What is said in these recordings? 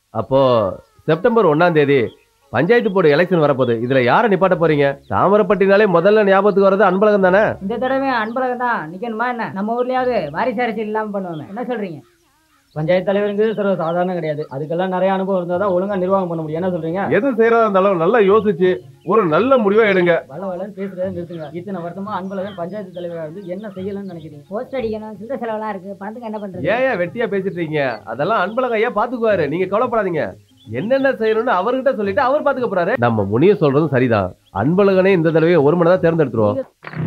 அப்போ செப்டம்பர் ஒண்ணாம் தேதி பஞ்சாயத்து போர்டு எலெக்ஷன் வரப்போகுது இதுல யாரை நிப்பாட்ட போறீங்க தாமரப்பட்டினாலே முதல்ல ஞாபகத்துக்கு வர்றது அன்பழகன் தானே இந்த தடவை அன்பழகன் தான் நிக்கணுமா என்ன நம்ம ஊர்லயாவது வாரிசு அரசியல் இல்லாம பண்ணுவோமே என்ன சொல்றீங்க பஞ்சாயத்து தலைவருங்கிறது சர்வ சாதாரண கிடையாது அதுக்கெல்லாம் நிறைய அனுபவம் இருந்தால் தான் ஒழுங்கா நிர்வாகம் பண்ண முடியும் என்ன சொல்றீங்க எது செய்யறதா இருந்தாலும் நல்லா யோசிச்சு ஒரு நல்ல முடிவா எடுங்க வள வளன்னு பேசுறதை நிறுத்துங்க இத்தனை வருஷமா அன்பழகன் பஞ்சாயத்து தலைவராக இருந்து என்ன செய்யலன்னு நினைக்கிறீங்க போஸ்ட் அடிக்கணும் சில்லற செலவெல்லாம் இருக்கு பணத்துக்கு என்ன பண்றது ஏன் ஏன் வெட்டியா பேசிட்டு இருக்கீங்க அதெல்லாம் அன்பழகன் ஐயா பாத்துக்குவாரு நீங்க கவலைப்படாதீங்க என்னென்ன செய்யணும்னு அவர்கிட்ட சொல்லிட்டு அவர் பாத்துக்க போறாரு நம்ம முனிய சொல்றதும் சரிதான் அன்பழகனே இந்த தடவை ஒரு மணி தான் தேர்ந்தெடுத்துருவோம்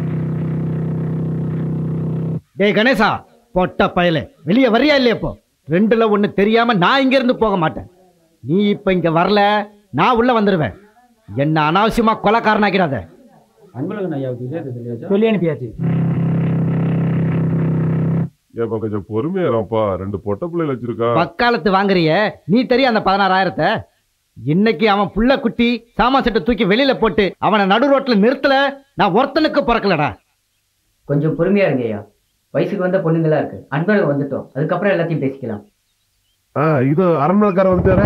டேய் கணேசா பொட்ட பயலே வெளியே வரியா இல்லையா இப்போ ரெண்டுல ஒண்ணு தெரியாம நான் இங்க இருந்து போக மாட்டேன் நீ இப்ப இங்க வரல நான் உள்ள வந்துடுவேன் என்ன அனாவசியமா கொலைக்காரனாக்கிறாத அன்பழகன் ஐயாவுக்கு விஷயத்தை சொல்லியாச்சா சொல்லி அனுப்பியாச்சு ஏப்பா கொஞ்சம் பொறுமையா இருப்பா ரெண்டு பொட்ட பிள்ளைகள் வச்சிருக்கா பக்காலத்து வாங்குறிய நீ தெரியும் அந்த பதினாறாயிரத்தை இன்னைக்கு அவன் புள்ள குட்டி சாமான் செட்டை தூக்கி வெளியில போட்டு அவனை நடு ரோட்ல நிறுத்தல நான் ஒருத்தனுக்கு பிறக்கலடா கொஞ்சம் பொறுமையா இருங்க ஐயா வயசுக்கு வந்த பொண்ணுங்களா இருக்கு அன்பழகம் வந்துட்டோம் அதுக்கப்புறம் எல்லாத்தையும் பேசிக்கலாம் ஆ இது அரண்மனைக்காரன் வந்துட்டாரே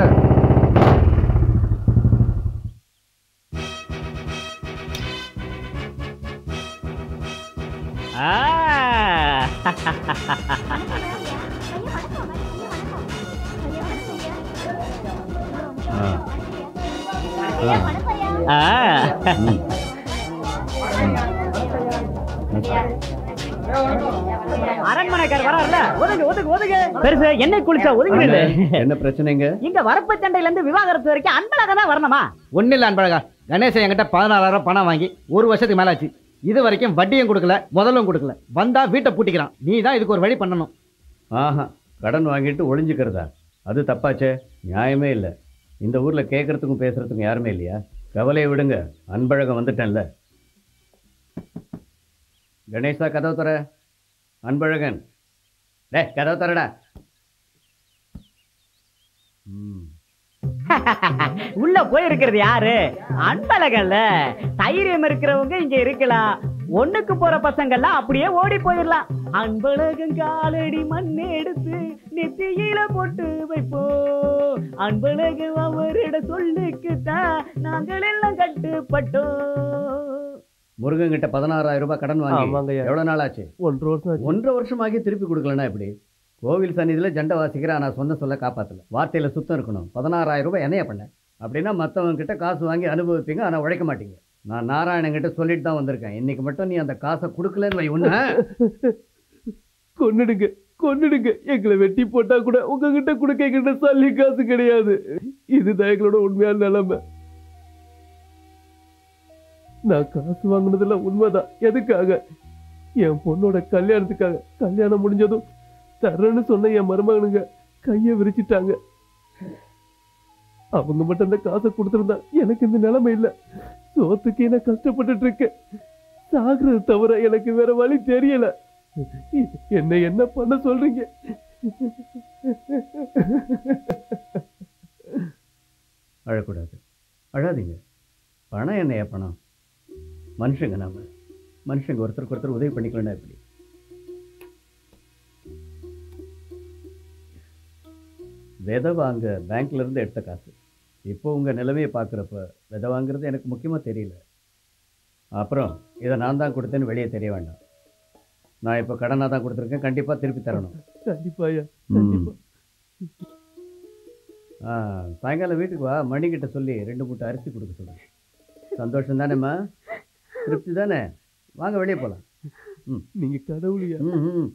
அரண்மனைக்கார் வராருல ஒதுங்க ஒதுங்க ஒதுங்க பெருசு என்ன குளிச்சா ஒதுங்க என்ன பிரச்சனைங்க இங்க வரப்பு சண்டையில இருந்து விவாகரத்து வரைக்கும் அன்பழகன் தான் வரணுமா ஒன்றும் இல்லை அன்பழகா கணேசன் என்கிட்ட பதினாலாயிரம் பணம் வாங்கி ஒரு வருஷத்துக்கு மேல ஆச்சு இது வரைக்கும் வட்டியும் கொடுக்கல முதலும் கொடுக்கல வந்தா வீட்டை பூட்டிக்கிறான் நீ தான் இதுக்கு ஒரு வழி பண்ணணும் ஆஹா கடன் வாங்கிட்டு ஒளிஞ்சுக்கிறதா அது தப்பாச்சே நியாயமே இல்லை இந்த ஊரில் கேட்கறதுக்கும் பேசுறதுக்கும் யாருமே இல்லையா கவலையை விடுங்க அன்பழகம் வந்துட்டேன்ல கணேசா கதவு தர அன்பழகன் டே கதவு தரடா ம் உள்ள போயிருக்கிறது யாரு அன்பழகன்ல தைரியம் இருக்கிறவங்க இங்க இருக்கலாம் ஒண்ணுக்கு போற பசங்கெல்லாம் அப்படியே ஓடி போயிடலாம் அன்பழகன் காலடி மண் எடுத்து நெத்தியில போட்டு வைப்போம் அன்பழகன் அவரிட சொல்லுக்குத்தான் நாங்கள் எல்லாம் கட்டுப்பட்டோம் முருகன் கிட்ட பதினாறாயிரம் ரூபாய் கடன் வாங்கி ஆமாங்கய்யா. எவ்வளவு நாள் ஆச்சு ஒன்றரை வருஷம் ஆச்சு. ஒன்றரை வருஷமாகி திருப்பி கொடுக்கலனா எப்படி கோவில் சந்நிதியில் ஜண்டை வாசிக்கிறேன் ஆனால் சொந்த சொல்ல காப்பாற்றல வார்த்தையில் சுத்தம் இருக்கணும் பதினாறாயிரம் ரூபாய் என்னைய பண்ண அப்படின்னா மற்றவங்க கிட்ட காசு வாங்கி அனுபவிப்பீங்க ஆனால் உழைக்க மாட்டீங்க நான் நாராயணன் கிட்ட சொல்லிட்டு தான் வந்திருக்கேன் இன்னைக்கு மட்டும் நீ அந்த காசை கொடுக்கலன்னு வை ஒன்று கொன்னுடுங்க கொன்னுடுங்க எங்களை வெட்டி போட்டா கூட உங்ககிட்ட கொடுக்க எங்கிட்ட சல்லி காசு கிடையாது இதுதான் எங்களோட உண்மையான நிலைமை நான் காசு வாங்கினதெல்லாம் உண்மைதான் எதுக்காக என் பொண்ணோட கல்யாணத்துக்காக கல்யாணம் முடிஞ்சதும் தரேன்னு சொன்ன என் மருமகனுங்க கையை விரிச்சிட்டாங்க அவங்க மட்டும் அந்த காசை கொடுத்துருந்தா எனக்கு இந்த நிலைமை இல்லை சோத்துக்கே நான் கஷ்டப்பட்டுட்டு இருக்கேன் சாகுறது தவிர எனக்கு வேற வழி தெரியல என்ன என்ன பண்ண சொல்றீங்க அழக்கூடாது அழாதீங்க பணம் என்னையா பணம் மனுஷங்க நாம மனுஷங்க ஒருத்தருக்கு ஒருத்தர் உதவி பண்ணிக்கலன்னா எப்படி விதை வாங்க பேங்க்ல இருந்து எடுத்த காசு இப்போ உங்க நிலைமையை பார்க்குறப்ப விதை வாங்குறது எனக்கு முக்கியமா தெரியல அப்புறம் இதை நான் தான் கொடுத்தேன்னு வெளியே தெரிய வேண்டாம் நான் இப்போ கடனாக தான் கொடுத்துருக்கேன் கண்டிப்பாக திருப்பி தரணும் கண்டிப்பாயா ம். கண்டிப்பா ஆ சாயங்காலம் வீட்டுக்கு வா மணிக்கிட்ட சொல்லி ரெண்டு மூட்டை அரிசி கொடுக்க சொல்லுங்க சந்தோஷம் தானேம்மா திருப்தி தானே வாங்க வெளியே போகலாம் நீங்க கடவுளியா ம் ம்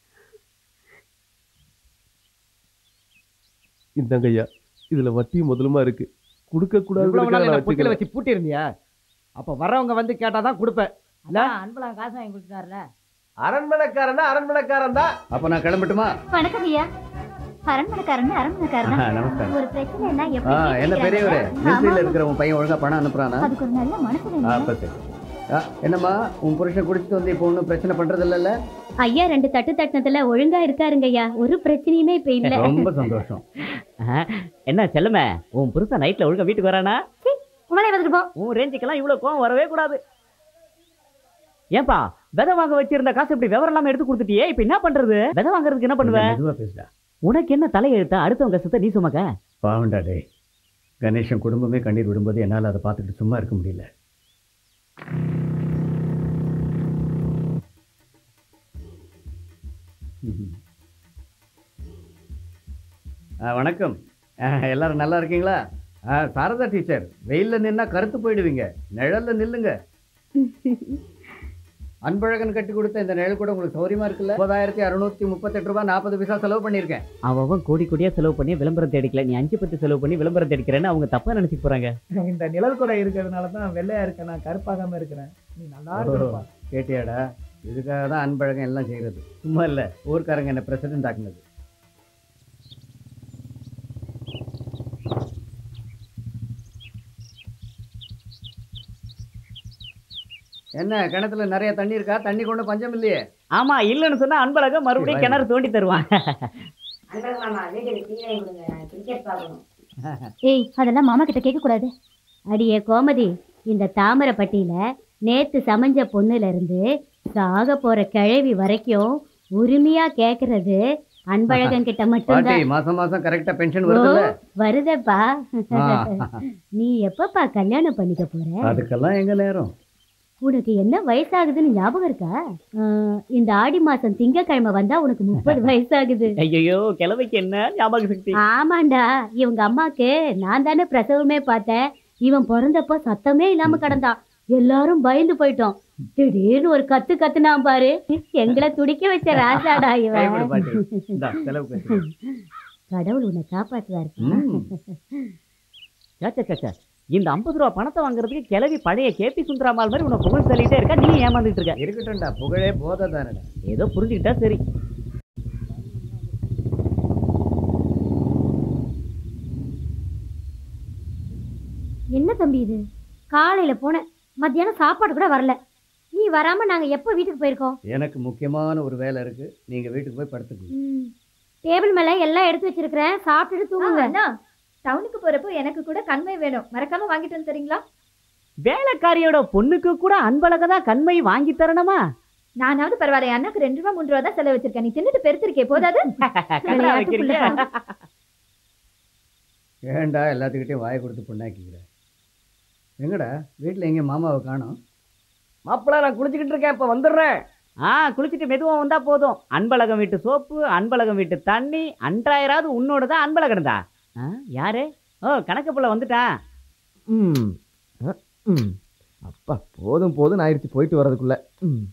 இந்தாங்கய்யா இதுல வட்டி முதலுமா இருக்கு கொடுக்க இவ்வளவு நாள் என்ன பொட்டில கூடாது வச்சு பூட்டி இருந்தியா அப்ப வர்றவங்க வந்து கேட்டாதான் கொடுப்பேன் அதான் அன்பழகன் காசு வாங்கி கொடுத்தாருல அரண்மனைக்காரன் அரண்மனைக்காரன் தான் அப்போ நான் கிளம்பட்டுமா வணக்கம் ஐயா அரண்மனைக்காரன் அரண்மனைக்காரன் ஆ, நமஸ்காரம் ஒரு பிரச்சனைனா ஆ எப்படி என்ன கேட்கறது? பெரியவரே ஆமா, மிலிட்ரியில் இருக்கிற உன் பையன் ஒழுங்கா பணம் அனுப்புறானா அதுக்கு ஒரு நல்ல மனசு ஆ வேணும் அப்போ சரி ஆ என்னம்மா உன் புருஷன் குடிச்சிட்டு வந்து இப்போ ஒன்றும் பிரச்சனை பண்றது இல்லைல்ல ஐயா ரெண்டு தட்டு தட்டினதுல ஒழுங்கா இருக்காருங்க ஐயா ஒரு பிரச்சனையுமே இப்ப இல்ல ரொம்ப சந்தோஷம் என்ன செல்லுமே உன் புருஷன் நைட்ல ஒழுங்கா வீட்டுக்கு வரானா உங்களை வந்துட்டு போ உன் ரேஞ்சுக்கெல்லாம் இவ்வளவு கோவம் வரவே கூடாது ஏன்பா விதை வாங்க வச்சிருந்த காசு இப்படி விவரம் இல்லாம எடுத்து கொடுத்துட்டியே இப்ப என்ன பண்றது விதை வாங்குறதுக்கு என்ன பண்ணுவ மெதுவா பேசுடா உனக்கு என்ன தலையெழுத்தா அடுத்தவங்க கஷ்டத்தை நீ சுமக்க பாவண்டா டேய் கணேசன் குடும்பமே கண்ணீர் விடும்போது என்னால் அதை பார்த்துக்கிட்டு சும்மா இருக்க முடியல ம்ஹும். ஆ, வணக்கம் ஆ, எல்லாரும் நல்லா இருக்கீங்களா ஆ, சாரதா டீச்சர் வெயிலில் நின்னா கருத்து போயிடுவீங்க நிழல்ல நில்லுங்க அன்பழகன் கட்டி கொடுத்த இந்த நிழல் கூட உங்களுக்கு சௌரியமா இருக்குல்ல முப்பதாயிரத்தி அறுநூத்தி முப்பத்தெட்டு ரூபாய் நாற்பது பைசா செலவு பண்ணியிருக்கேன் அவன் கோடி கோடியா செலவு பண்ணி விளம்பரம் தேடிக்கல நீ அஞ்சு பத்து செலவு பண்ணி விளம்பரம் தேடிக்கிறேன்னு அவங்க தப்பா நினைச்சுக்க போறாங்க இந்த நிழல் கூட இருக்கிறதுனால தான் வெள்ளையா இருக்கேன் நான் கருப்பாகாம இருக்கிறேன் நீ நல்லா இருக்கப்பா கேட்டியாடா இதுக்காக தான் அன்பழகன் எல்லாம் செய்கிறது சும்மா இல்லை ஊர்க்காரங்க என்ன பிரசிடென்ட் ஆக்குனது என்ன கிணத்துல நிறைய தண்ணி இருக்கா தண்ணி கொண்டு பஞ்சம் இல்லையே ஆமா இல்லன்னு சொன்னா அன்பழகம் மறுபடியும் கிணறு தோண்டி தருவான் ஏய் அதெல்லாம் மாமா கிட்ட கேட்க கூடாது அடியே கோமதி இந்த தாமரைப்பட்டியில நேத்து சமைஞ்ச பொண்ணுல இருந்து சாக போற கிழவி வரைக்கும் உரிமையா கேக்குறது அன்பழகன் கிட்ட பாட்டி மட்டும்தான் மாசம் மாசம் கரெக்டா பென்ஷன் வருதுல்ல வருதப்பா ஆ, நீ எப்பப்பா கல்யாணம் பண்ணிக்க போற அதுக்கெல்லாம் எங்க நேரம் உனக்கு என்ன வயசாகுதுன்னு ஞாபகம் இருக்கா ஆ, இந்த ஆடி மாசம் திங்கக்கிழமை வந்தா உனக்கு முப்பது வயசாகுது ஐயோ கிழவைக்கு என்ன ஞாபக சக்தி ஆமாண்டா இவங்க அம்மாக்கு நான் தானே பிரசவமே பார்த்தேன் இவன் பிறந்தப்போ சத்தமே இல்லாம கிடந்தான் எல்லாரும் பயந்து போயிட்டோம் திடீர்னு ஒரு கத்து கத்துனான் பாரு எங்களை துடிக்க வச்ச ராசாடா கைவிடு இவன் பாட்டி இந்தா, செலவுக்கு வச்சுக்கோ. கடவுள் உன்னை காப்பாத்துவாருப்பா ம். சேச்சே சேச்சே இந்த ஐம்பது ரூபா பணத்தை வாங்குறதுக்கு கிளவி பழைய கேபி சுந்தராமால் மாதிரி உன்னை புகழ் சொல்லிட்டே இருக்கா நீ ஏமாந்துட்டு இருக்க இருக்கட்டும்டா புகழே போதை தானடா ஏதோ புரிஞ்சுக்கிட்டா சரி என்ன தம்பி இது காலையில போனேன் மத்தியானம் சாப்பாடு கூட வரல நீ வராம நாங்க எப்போ வீட்டுக்கு போயிருக்கோம் எனக்கு முக்கியமான ஒரு வேலை இருக்கு நீங்க வீட்டுக்கு போய் படுத்துக்கோங்க டேபிள் மேல எல்லாம் எடுத்து வச்சிருக்கிறேன் சாப்பிட்டுட்டு தூங்குங்க அண்ணா டவுனுக்கு போறப்போ எனக்கு கூட கண்மை வேணும் மறக்காம வாங்கிட்டு வந்து தரீங்களா வேலைக்காரியோட பொண்ணுக்கு கூட அன்பழக தான் கண்மை வாங்கி தரணுமா நானாவது பரவாயில்ல அண்ணாக்கு ரெண்டு ரூபா மூணு ரூபா தான் செலவு வச்சிருக்கேன் நீ தின்னுட்டு பெருத்திருக்கே போதாது கடலை வைக்கிறீங்க ஏன்டா எல்லாத்துக்கிட்டையும் வாயை கொடுத்து பொண்ணாக்கிக்கிற எங்கடா வீட்டில் எங்கே மாமாவை காணோம் மாப்பிள்ள நான் குளிச்சுக்கிட்டு இருக்கேன் இப்ப வந்துடுறேன் ஆ குளிச்சுட்டு மெதுவா வந்தா போதும் அன்பழகம் வீட்டு சோப்பு அன்பழகம் வீட்டு தண்ணி அன்றாயிராவது உன்னோட தான் அன்பழகன் தான் ஆ, யாரு ஓ கணக்கு புள்ள வந்துட்டான் ம் அ, ம் அப்பா போதும் போதும் ஆயிடுச்சு போயிட்டு வர்றதுக்குள்ள ம்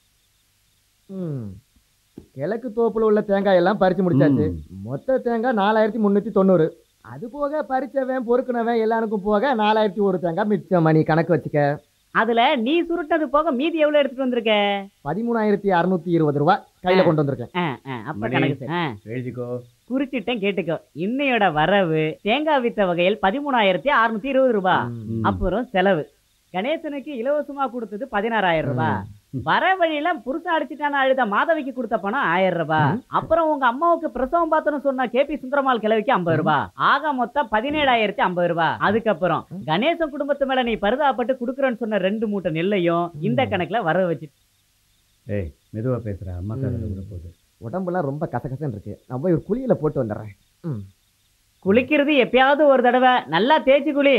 ம் கிழக்கு தோப்புல உள்ள தேங்காய் எல்லாம் பறிச்சு முடிச்சாச்சு ம். மொத்த தேங்காய் நாலாயிரத்தி முந்நூற்றி தொண்ணூறு அது போக பறிச்சவன் பொறுக்குனவன் எல்லாருக்கும் போக நாலாயிரத்தி ஒரு தேங்காய் மிச்சம் மணி கணக்கு வச்சுக்க அதுல நீ சுருட்டது போக மீதி எவ்வளவு எடுத்துட்டு வந்திருக்க பதிமூணாயிரத்தி அறுநூத்தி இருபது ரூபாய் கையில கொண்டு வந்திருக்கேன் ஆ, ஆ, அப்ப மணி. கணக்கு சரி. ஆ, எழுதிக்கோ குறிச்சிட்டேன் கேட்டுக்கோ இன்னையோட வரவு தேங்காய் வித்த வகையில் பதிமூணாயிரத்தி அறுநூத்தி இருபது ரூபாய் ம். அப்புறம் செலவு கணேசனுக்கு இலவசமா கொடுத்தது பதினாறாயிரம் ரூபாய் வர வழியில புருஷன் அடிச்சுட்டான அழுத மாதவிக்கு கொடுத்த பணம் ஆயிரம் ரூபாய் அப்புறம் உங்க அம்மாவுக்கு பிரசவம் பார்த்தோன்னு சொன்ன கேபி சுந்தரமால் கிழவிக்கு ஐம்பது ரூபாய் ஆக மொத்தம் பதினேழாயிரத்தி ஐம்பது ரூபாய் அதுக்கப்புறம் கணேசன் குடும்பத்து மேல நீ பரிதாபப்பட்டு குடுக்குறேன்னு சொன்ன ரெண்டு மூட்டை நெல்லையும் இந்த கணக்குல வர வச்சு ஏய் மெதுவாக பேசுகிற அம்மா கதை ம். விட போகுது உடம்புலாம் ரொம்ப கசகசன்னு இருக்கு நான் போய் ஒரு குழியில போட்டு வந்துடுறேன் ம் குளிக்கிறது எப்பயாவது ஒரு தடவை நல்லா தேய்ச்சி குளி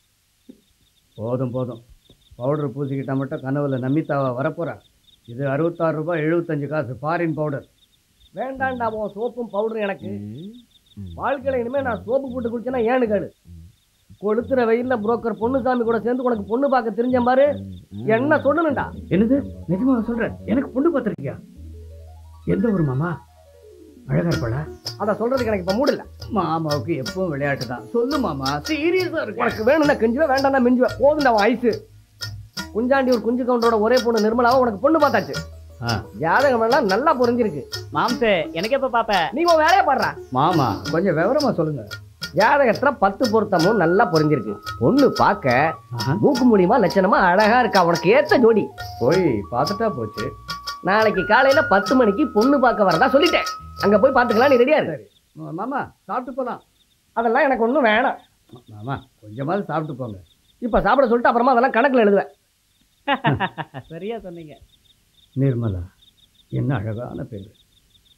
போதும் போதும் பவுடர் பூசிக்கிட்டா மட்டும் கனவுல நமிதாவா வரப்போறா இது அறுபத்தாறு ரூபாய் எழுபத்தஞ்சு காசு ஃபாரின் பவுடர் வேண்டாண்டா உன் சோப்பும் பவுடரும் எனக்கு வாழ்க்கையில இனிமே நான் சோப்பு போட்டு குடிச்சேன்னா ஏன்னு கேளு கொளுத்துற வெயில்ல புரோக்கர் பொண்ணுசாமி கூட சேர்ந்து உனக்கு பொண்ணு பார்க்க தெரிஞ்ச பாரு என்ன சொல்லணும்டா என்னது நிஜமாக சொல்கிறேன் எனக்கு பொண்ணு பார்த்துருக்கியா எந்த ஊர் மாமா அழகா இருப்பாளா அத சொல்றதுக்கு எனக்கு இப்ப மூடல மாமாவுக்கு எப்பவும் விளையாட்டு தான் சொல்லு மாமா சீரியஸா இருக்கு உனக்கு வேணும்னா கெஞ்சுவேன் வேண்டாம்னா மிஞ்சுவேன் போதும்டா உன் ஐஸு குஞ்சாண்டி ஒரு குஞ்சு கவுண்டரோட ஒரே பொண்ணு நிர்மலாவை உனக்கு பொண்ணு பார்த்தாச்சு ஆ. ஜாதகம் எல்லாம் நல்லா புரிஞ்சிருக்கு மாம்சு எனக்கு எப்ப பாப்ப நீ உன் வேலையை பாடுறா மாமா கொஞ்சம் விவரமா சொல்லுங்க ஜாதகத்துல பத்து பொருத்தமும் நல்லா புரிஞ்சிருக்கு பொண்ணு பார்க்க ஆஹா. மூக்கு மூலியமா லட்சணமா அழகா இருக்கா உனக்கு ஏத்த ஜோடி போய் பார்த்துட்டா போச்சு நாளைக்கு காலையில பத்து மணிக்கு பொண்ணு பார்க்க வரதா சொல்லிட்டேன் அங்க போய் பாத்துக்கலாம் நீ ரெடியா இரு மாமா சாப்பிட்டு போலாம் அதெல்லாம் எனக்கு ஒண்ணும் வேணாம் மாமா கொஞ்சமாவது சாப்பிட்டு போங்க இப்ப சாப்பிட சொல்லிட்டு அப்புறமா அதெல்லாம் கணக்குல எழுதுவேன் சரியா சொன்னீங்க நிர்மலா என்ன அழகான பேர்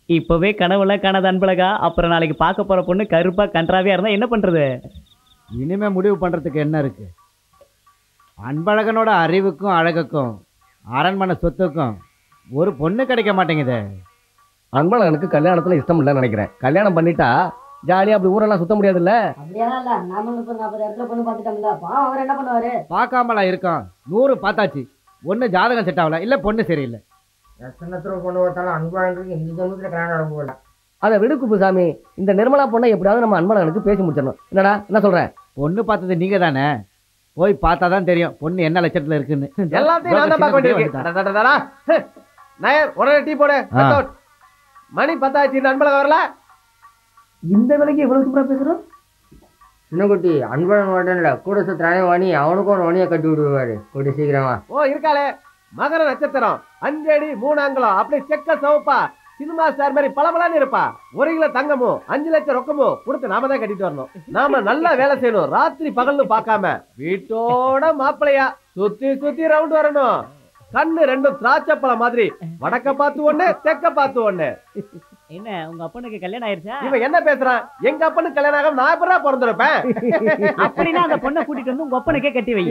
இப்பவே கனவுல காணாத அன்பழகா அப்புறம் நாளைக்கு பார்க்க போற பொண்ணு கருப்பா கன்றாவியா இருந்தா என்ன பண்றது இனிமே முடிவு பண்றதுக்கு என்ன இருக்கு அன்பழகனோட அறிவுக்கும் அழகுக்கும் அரண்மனை சொத்துக்கும் ஒரு பொண்ணு கிடைக்க மாட்டேங்குதே அன்பழகனுக்கு கல்யாணத்துல இஷ்டம் இல்லைன்னு நினைக்கிறேன் கல்யாணம் பண்ணிட்டா ஜாலியா அப்படி ஊரெல்லாம் சுத்த முடியாதுல்ல அப்படியெல்லாம் இல்ல நாம முப்பது நாற்பது இடத்துல பொண்ணு பார்த்துட்டோம்ல பாவம் அவர் என்ன பண்ணுவாரு பார்க்காமலா இருக்கான் நூறு பார்த்தாச்சு ஒன்று ஜாதகம் செட் ஆகல இல்லை பொண்ணு சரியில்லை எத்தனை பொண்ணு பார்த்தாலும் அன்பழகனுக்கு இந்த ஜென்மத்தில் கல்யாணம் நடக்க போகல அதை விடு குப்புசாமி இந்த நிர்மலா பொண்ணை எப்படியாவது நம்ம அன்பழகனுக்கு பேசி முடிச்சிடணும் என்னடா என்ன சொல்ற பொண்ணு பார்த்தது நீங்க தானே போய் பார்த்தா தான் தெரியும் பொண்ணு என்ன லட்சத்தில் இருக்குன்னு எல்லாத்தையும் நான் தான் பார்க்க வேண்டியிருக்கு நயர் உடனே டீ போடு ஆ. மணி பத்தாச்சு இந்த அன்பழகன் வரல இந்த வேலைக்கு இவ்வளவு சூப்பரா பேசுறோம் சின்னக்குட்டி அன்பழகன் மட்டும் இல்லை கூட சுத்துறானே வாணி அவனுக்கும் ஒரு வணியை கட்டி விடுவாரு கூட்டி சீக்கிரமா ஓ இருக்காளே மகர நட்சத்திரம் அஞ்சடி மூணு அங்குலம் அப்படியே செக்க சவப்பா சினிமா ஸ்டார் மாதிரி பளபளன்னு இருப்பா ஒரு கிலோ தங்கமும் அஞ்சு லட்சம் ரொக்கமும் கொடுத்து நாம தான் கட்டிட்டு வரணும் நாம நல்லா வேலை செய்யணும் ராத்திரி பகல்னு பார்க்காம வீட்டோட மாப்பிளையா சுத்தி சுத்தி ரவுண்ட் வரணும் கண்ணு ரெண்டும் திராட்சை பழம் மாதிரி வடக்க பார்த்து ஒண்ணு தெக்க பார்த்து ஒண்ணு என்ன உங்க அப்பனுக்கு கல்யாணம் ஆயிருச்சா இவன் என்ன பேசுறான் எங்க அப்பனுக்கு கல்யாணம் ஆகாம நான் எப்படா பிறந்திருப்பேன் அப்படின்னா அந்த பொண்ணை கூட்டிட்டு வந்து உங்க அப்பனுக்கே கட்டி வை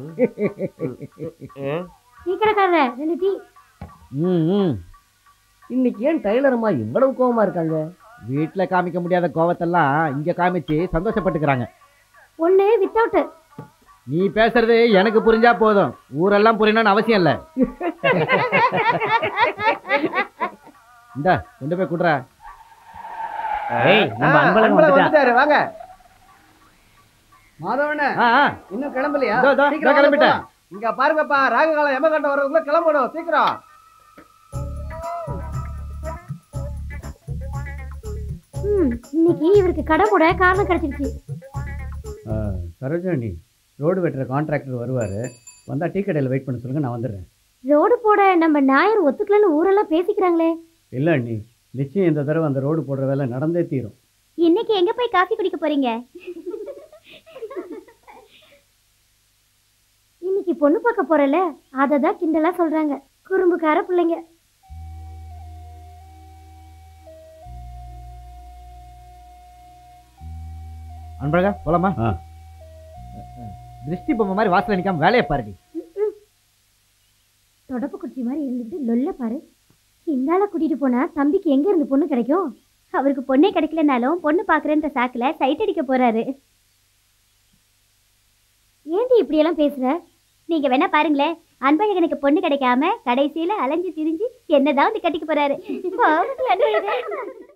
டீ கடைக்காரரே ரெண்டு டீ ம் ம் இன்னைக்கு ஏன் டைலரம்மா இவ்வளவு கோவமா இருக்காங்க வீட்டில் காமிக்க முடியாத கோவத்தெல்லாம் இங்கே காமிச்சு சந்தோஷப்பட்டுக்கிறாங்க ஒண்ணு வித்தவுட் நீ பேசுறது எனக்கு புரிஞ்சா போதும் ஊரெல்லாம் புரியணும்னு அவசியம் இல்லை இந்த கொண்டு போய் குடுறா ஏய் நம்ம ஆ, அன்பழகன் அன்பழகன் வந்துட்டான் வந்துட்டாரு வாங்க மாதவண்ண ஆ ஆ இன்னும் கிளம்பலையா இதோ, இதோ, சீக்கிரம் இதோ கிளம்பிட்டேன். வாங்க இங்க பாருங்கப்பா ராககாலம் எமகண்டம் வர்றதுக்குள்ள கிளம்பணும் சீக்கிரம் ம் இன்னைக்கு இவருக்கு கடை போட காரணம் கிடைச்சிருச்சு ஆ, சரோஜாணி ரோடு வெட்டுற கான்ட்ராக்டர் வருவார் வந்தால் டீ கடையில் வெயிட் பண்ண சொல்லுங்க நான் வந்துடுறேன் ரோடு போட நம்ம நாயர் ஒத்துக்கலன்னு ஊரெல்லாம் பேசிக்கிறாங்களே இல்லை அண்ணி நிச்சயம் இந்த தடவை அந்த ரோடு போடுற வேலை நடந்தே தீரும் இன்னைக்கு எங்க போய் காஃபி குடிக்க போறீங்க இன்னைக்கு பொண்ணு பார்க்க போறல அதை தான் கிண்டலா சொல்றாங்க குறும்புக்கார பிள்ளைங்க அன்பழகா போலாமா ஆ. திருஷ்டி பொம்மை மாதிரி வாசல்ல நிக்காம வேலையை பாருடி தொடப்பு குச்சி மாதிரி இருந்துட்டு லொல்ல பாரு இந்தால கூட்டிட்டு போனா தம்பிக்கு எங்க இருந்து பொண்ணு கிடைக்கும் அவருக்கு பொண்ணே கிடைக்கலனாலும் பொண்ணு பாக்குறேன்ற சாக்குல சைட் அடிக்க போறாரு ஏண்டி இப்படியெல்லாம் பேசுற நீங்க வேணா பாருங்களேன் அன்பழகனுக்கு பொண்ணு கிடைக்காம கடைசியில அலைஞ்சு திரிஞ்சு என்னதான் வந்து கட்டிக்க போறாரு பாவத்துல அன்பழகன்.